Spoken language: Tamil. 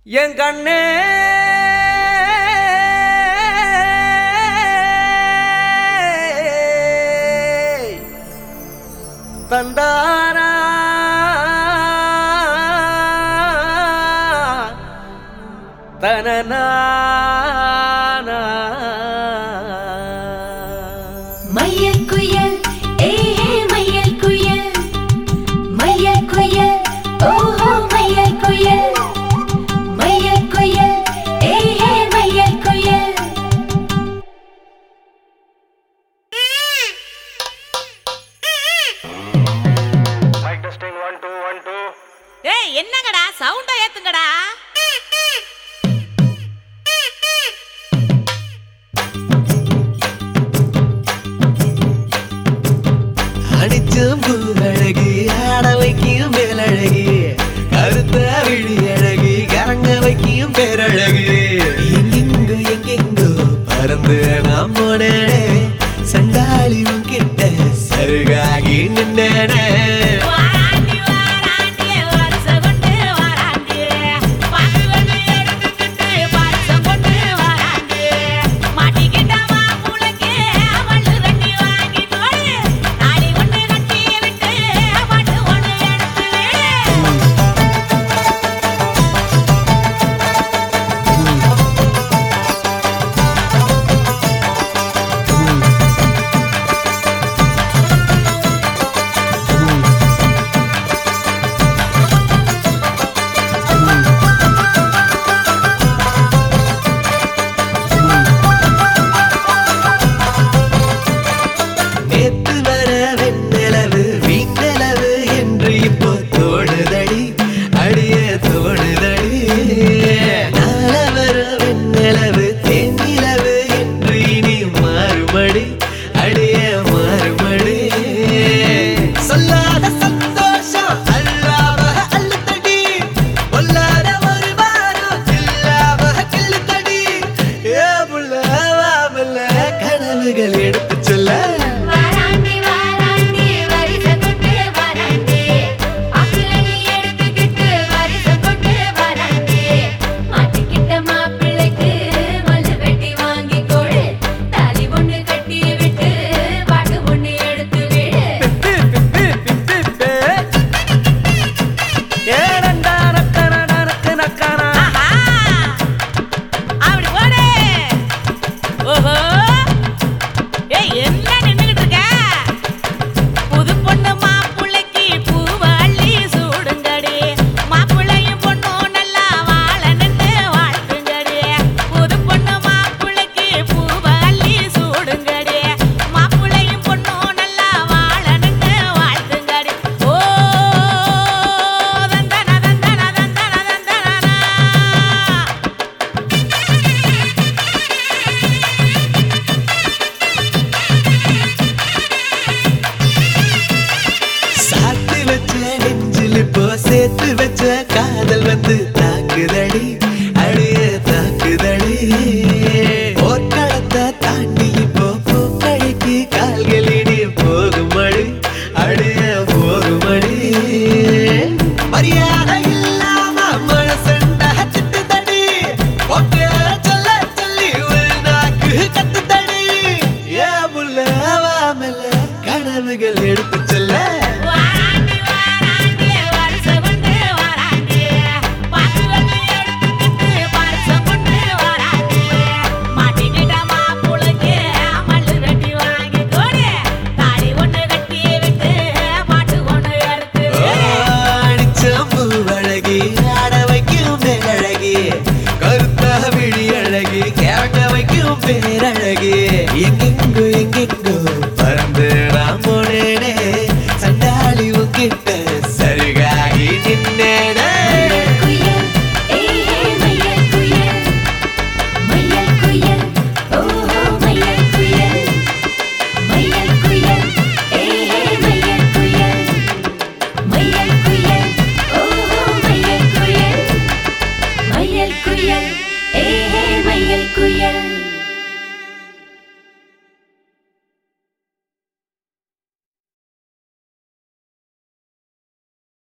என் கண்ணே தந்தாரா தனநானா மையல் குயில் ஏ மையல் குயில் மையல் குயில் ஓஹோ மையல் குயில் மையல் குயில் ஏ மையல் குயில் mike testing one two one two ஏய் என்னங்கடா சவுண்டா ஏத்துங்கடா அடிச்சும் பூவழகி ஆட வைக்கும் மேலழகி கருத்த விழி அழகி கரங்க வைக்கும் பேரழகு எங்கெங்கோ எங்கெங்கோ பறந்து நாம் போனேனே சண்டாளி உன்கிட்ட சருகாகி நின்னேனே வாராண்டி வாராண்டி வருஷ கொண்டு வாராண்டி பாக்கு வந்து எடுத்துக்கிட்டு பரிசம் கொண்டு வாராண்டி மாட்டிக்கிட்ட மாப்புளைக்கு மல்லு கட்டி வாங்கி போடு தாலி ஒண்ணு கட்டி விட்டு பாட்டு ஒண்ணு எடுத்து விடு நேத்து வர வெண்ணிலவு வீண்ணிலவு என்று இப்போ தோணுதடி அடிய தோணுதடி நாள வர வெண்ணிலவு தென்னிலவு என்று இனி மாறுபடி அடிய மாறுபடி சொல்லாத சந்தோஷம் அல்லாம அள்ளுத்தடி பொல்லாத ஒரு வாரம் இல்லாம கிள்ளுத்தடி ஏ புள்ள வாமல்ல கனவுகள் எடுத்து சொல்ல வாராண்டி வாராண்டி வரிசை கொண்டு வாராண்டி அக்கிளி எடுத்துக்கிட்டு வரிசை கொண்டு வாராண்டி மாட்டிக்கிட்ட மாப்பிள்ளைக்கு மல்லு வெட்டி வாங்கி கொடு தாலி ஒண்ணு கட்டி விட்டு பாட்டு ஒண்ணு எடுத்து விடு ஆஹா அப்படி போடு ஓஹோ ஏய் என்ன நின்னுகிட்டு இருக்க புது பொண்ணு மாப்புள்ளைக்கு பூவாளி சூடுங்கடி மாப்பிள்ளையும் பொண்ணும் நல்லா வாழ நின்று வாழ்த்துங்கடி புது பொண்ணு மாப்புள்ளைக்கு பூவாளி சூடுங்கடி மாப்பிள்ளையும் பொண்ணும் நல்லா வாழ நின்று வாழ்த்துங்கடி ஓ தந்தன தந்தன தந்தன தந்தனா சாத்து வச்ச நெஞ்சில் இப்போ சேர்த்து வச்ச காதல் வந்து தாக்குதடி அடிய தாக்குதடி போர்க்களத்தை தாண்டி இப்போ பூக்கடைக்கு கால்களிடி போகுமடி அடிய போகுமடி மரியாதை இல்லாம மனசண்டா திட்டுதடி ஒக்கே சொல்ல சொல்லி ஒரு நாக்கு கத்துதடி ஏ முல்ல வாமல கனவுகள் எடுத்து சொல்ல வாராண்டி வாராண்டி வருஷ கொண்டு வாராண்டி பாக்கு வந்து எடுத்துக்கிட்டு பரிசம் கொண்டு வாராண்டி மாட்டிக்கிட்ட மாப்புளைக்கு மல்லு கட்டி வாங்கி கொடு தாலி ஒண்ணு கட்டி விட்டு பாட்டு ஒண்ணு எடுத்து விடு. அடிச்சம்பு அழகி ஆட வைக்கும் மேலழகி கருத்த விழி அழகி கேட்க வைக்கும் பேரழகி எங்கெங்க